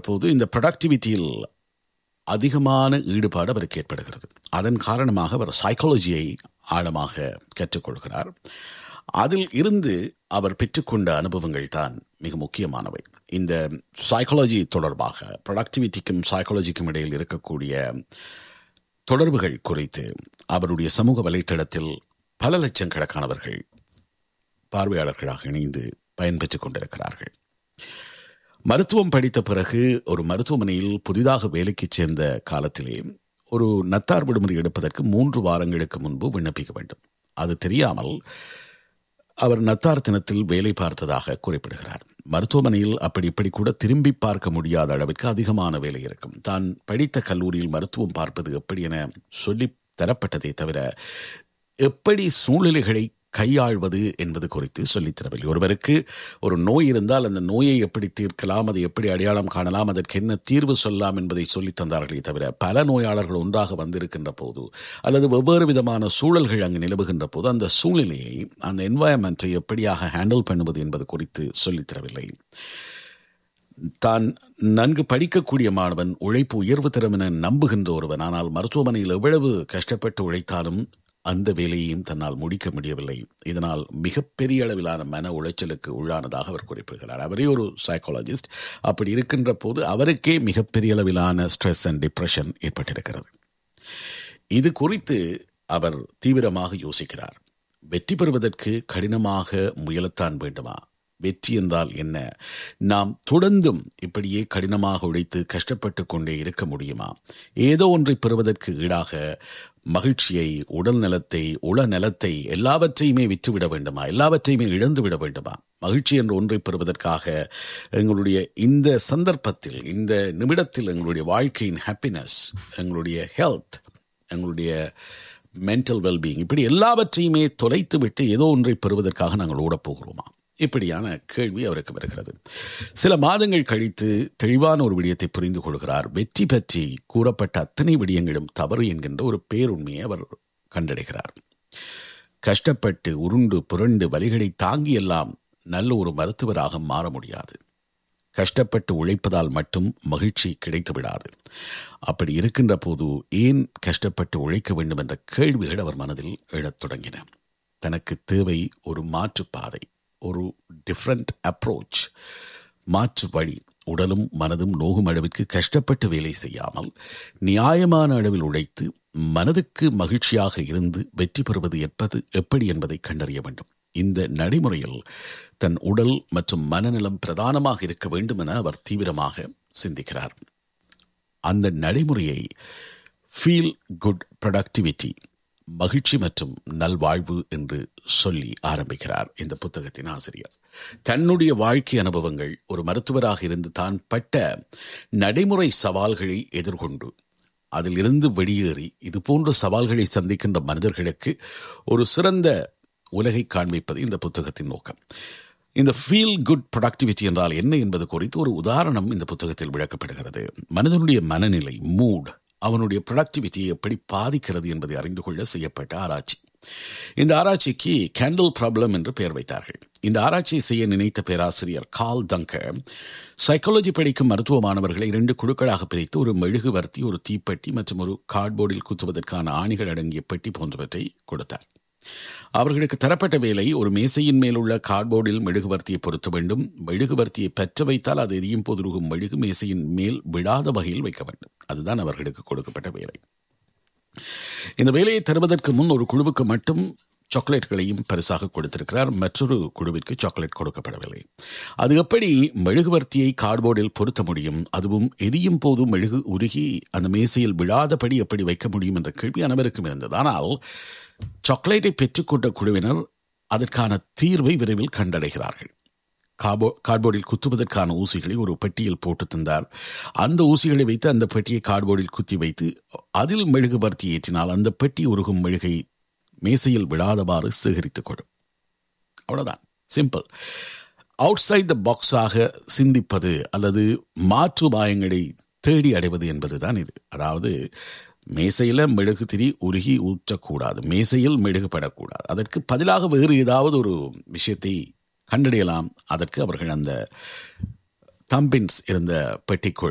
போது இந்த ப்ரொடக்டிவிட்டியில் அதிகமான ஈடுபாடு அவருக்கு ஏற்படுகிறது அதன் காரணமாக அவர் சைக்காலஜியை ஆழமாக கற்றுக்கொள்கிறார் அதில் இருந்து அவர் பெற்றுக்கொண்ட அனுபவங்கள் தான் மிக முக்கியமானவை இந்த சைக்காலஜி தொடர்பாக ப்ரொடக்டிவிட்டிக்கும் சைக்காலஜிக்கும் இடையில் இருக்கக்கூடிய தொடர்புகள் குறித்து அவருடைய சமூக வலைத்தளத்தில் பல லட்சம் கணக்கானவர்கள் பார்வையாளர்களாக இணைந்து பயன்பெற்றுக் கொண்டிருக்கிறார்கள் மருத்துவம் படித்த பிறகு ஒரு மருத்துவமனையில் புதிதாக வேலைக்கு சேர்ந்த காலத்திலே ஒரு நத்தார் விடுமுறை எடுப்பதற்கு மூன்று வாரங்களுக்கு முன்பு விண்ணப்பிக்க வேண்டும் அது தெரியாமல் அவர் நத்தார் தினத்தில் வேலை பார்த்ததாக குறிப்பிடுகிறார் மருத்துவமனையில் அப்படி இப்படி கூட திரும்பி பார்க்க முடியாத அளவிற்கு அதிகமான வேலை இருக்கும் தான் படித்த கல்லூரியில் மருத்துவம் பார்ப்பது எப்படி என சொல்லி தரப்பட்டதை தவிர எப்படி சூழ்நிலைகளை கையாள்வது என்பது குறித்து சொல்லித் தரவில்லை ஒருவருக்கு ஒரு நோய் இருந்தால் அந்த நோயை எப்படி தீர்க்கலாம் அதை எப்படி அடையாளம் காணலாம் அதற்கு என்ன தீர்வு சொல்லலாம் என்பதை சொல்லித் தந்தார்களே தவிர பல நோயாளர்கள் ஒன்றாக வந்திருக்கின்ற போது அல்லது வெவ்வேறு விதமான சூழல்கள் அங்கு நிலவுகின்ற போது அந்த சூழ்நிலையை அந்த என்வாயன்மெண்ட்டை எப்படியாக ஹேண்டில் பண்ணுவது என்பது குறித்து சொல்லித் தரவில்லை தான் நன்கு படிக்கக்கூடிய மாணவன் உழைப்பு உயர்வு தரும் என நம்புகின்ற ஒருவன் ஆனால் மருத்துவமனையில் எவ்வளவு கஷ்டப்பட்டு உழைத்தாலும் அந்த வேலையையும் தன்னால் முடிக்க முடியவில்லை இதனால் மிகப்பெரிய அளவிலான மன உளைச்சலுக்கு உள்ளானதாக அவர் குறிப்பிடுகிறார் அவரே ஒரு சைக்காலஜிஸ்ட் அப்படி இருக்கின்ற போது அவருக்கே மிகப்பெரிய அளவிலான ஸ்ட்ரெஸ் அண்ட் டிப்ரெஷன் ஏற்பட்டிருக்கிறது இது குறித்து அவர் தீவிரமாக யோசிக்கிறார் வெற்றி பெறுவதற்கு கடினமாக முயலத்தான் வேண்டுமா வெற்றி என்றால் என்ன நாம் தொடர்ந்தும் இப்படியே கடினமாக உழைத்து கஷ்டப்பட்டு கொண்டே இருக்க முடியுமா ஏதோ ஒன்றை பெறுவதற்கு ஈடாக மகிழ்ச்சியை உடல் நலத்தை உள நலத்தை எல்லாவற்றையுமே விற்றுவிட வேண்டுமா எல்லாவற்றையுமே இழந்து விட வேண்டுமா மகிழ்ச்சி என்ற ஒன்றை பெறுவதற்காக எங்களுடைய இந்த சந்தர்ப்பத்தில் இந்த நிமிடத்தில் எங்களுடைய வாழ்க்கையின் ஹாப்பினஸ் எங்களுடைய ஹெல்த் எங்களுடைய மென்டல் வெல்பீயிங் இப்படி எல்லாவற்றையுமே தொலைத்து விட்டு ஏதோ ஒன்றை பெறுவதற்காக நாங்கள் ஓடப்போகிறோமா இப்படியான கேள்வி அவருக்கு வருகிறது சில மாதங்கள் கழித்து தெளிவான ஒரு விடயத்தை புரிந்து கொள்கிறார் வெற்றி பற்றி கூறப்பட்ட அத்தனை விடயங்களும் தவறு என்கின்ற ஒரு பேருண்மையை அவர் கண்டடைகிறார் கஷ்டப்பட்டு உருண்டு புரண்டு வலிகளை தாங்கி எல்லாம் நல்ல ஒரு மருத்துவராக மாற முடியாது கஷ்டப்பட்டு உழைப்பதால் மட்டும் மகிழ்ச்சி கிடைத்து விடாது அப்படி இருக்கின்ற போது ஏன் கஷ்டப்பட்டு உழைக்க வேண்டும் என்ற கேள்விகள் அவர் மனதில் எழத் தொடங்கின தனக்கு தேவை ஒரு மாற்றுப்பாதை ஒரு டிஃப்ரெண்ட் அப்ரோச் மாற்று வழி உடலும் மனதும் நோகும் அளவிற்கு கஷ்டப்பட்டு வேலை செய்யாமல் நியாயமான அளவில் உழைத்து மனதுக்கு மகிழ்ச்சியாக இருந்து வெற்றி பெறுவது எப்பது எப்படி என்பதை கண்டறிய வேண்டும் இந்த நடைமுறையில் தன் உடல் மற்றும் மனநலம் பிரதானமாக இருக்க வேண்டும் என அவர் தீவிரமாக சிந்திக்கிறார் அந்த நடைமுறையை ஃபீல் குட் ப்ரொடக்டிவிட்டி மகிழ்ச்சி மற்றும் நல்வாழ்வு என்று சொல்லி ஆரம்பிக்கிறார் இந்த புத்தகத்தின் ஆசிரியர் தன்னுடைய வாழ்க்கை அனுபவங்கள் ஒரு மருத்துவராக இருந்து தான் பட்ட நடைமுறை சவால்களை எதிர்கொண்டு அதிலிருந்து வெளியேறி இது போன்ற சவால்களை சந்திக்கின்ற மனிதர்களுக்கு ஒரு சிறந்த உலகை காண்பிப்பது இந்த புத்தகத்தின் நோக்கம் இந்த ஃபீல் குட் ப்ரொடக்டிவிட்டி என்றால் என்ன என்பது குறித்து ஒரு உதாரணம் இந்த புத்தகத்தில் விளக்கப்படுகிறது மனிதனுடைய மனநிலை மூட் அவனுடைய ப்ரொடக்டிவிட்டியை எப்படி பாதிக்கிறது என்பதை அறிந்து கொள்ள செய்யப்பட்ட ஆராய்ச்சி இந்த ஆராய்ச்சிக்கு கேண்டில் ப்ராப்ளம் என்று பெயர் வைத்தார்கள் இந்த ஆராய்ச்சியை செய்ய நினைத்த பேராசிரியர் கால் தங்கர் சைக்காலஜி படிக்கும் மருத்துவ மாணவர்களை இரண்டு குழுக்களாக பிரித்து ஒரு மெழுகுவர்த்தி ஒரு தீப்பெட்டி மற்றும் ஒரு கார்ட்போர்டில் குத்துவதற்கான ஆணிகள் அடங்கிய பெட்டி போன்றவற்றை கொடுத்தார் அவர்களுக்கு தரப்பட்ட வேலை ஒரு மேசையின் மேல் உள்ள கார்ட்போர்டில் மெழுகுவர்த்தியை பொருத்த வேண்டும் மெழுகுவர்த்தியை பெற்ற வைத்தால் அது எரியும் போது இருக்கும் மெழுகு மேசையின் மேல் விடாத வகையில் வைக்க வேண்டும் அதுதான் அவர்களுக்கு கொடுக்கப்பட்ட வேலை இந்த வேலையை தருவதற்கு முன் ஒரு குழுவுக்கு மட்டும் சாக்லேட்களையும் பரிசாக கொடுத்திருக்கிறார் மற்றொரு குழுவிற்கு சாக்லேட் கொடுக்கப்படவில்லை அது எப்படி மெழுகுவர்த்தியை கார்ட்போர்டில் பொருத்த முடியும் அதுவும் எரியும் போது மெழுகு உருகி அந்த மேசையில் விழாதபடி எப்படி வைக்க முடியும் என்ற கேள்வி அனைவருக்கும் இருந்தது ஆனால் சாக்லேட்டை பெற்றுக்கொண்ட குழுவினர் அதற்கான தீர்வை விரைவில் கண்டடைகிறார்கள் காபோ கார்ட்போர்டில் குத்துவதற்கான ஊசிகளை ஒரு பெட்டியில் போட்டு தந்தார் அந்த ஊசிகளை வைத்து அந்த பெட்டியை கார்ட்போர்டில் குத்தி வைத்து அதில் மெழுகுபர்த்தி ஏற்றினால் அந்த பெட்டி உருகும் மெழுகை மேசையில் விழாதவாறு சேகரித்துக் கொள்ளும் அவ்வளவுதான் சிம்பிள் அவுட் சைட் த பாக்ஸாக சிந்திப்பது அல்லது மாற்று பாயங்களை தேடி அடைவது என்பதுதான் இது அதாவது மேசையில் மெழுகு திரி உருகி ஊற்றக்கூடாது மேசையில் மெழுகுபடக்கூடாது அதற்கு பதிலாக வேறு ஏதாவது ஒரு விஷயத்தை கண்டறியலாம் அதற்கு அவர்கள் அந்த தம்பின்ஸ் இருந்த பெட்டிக்குள்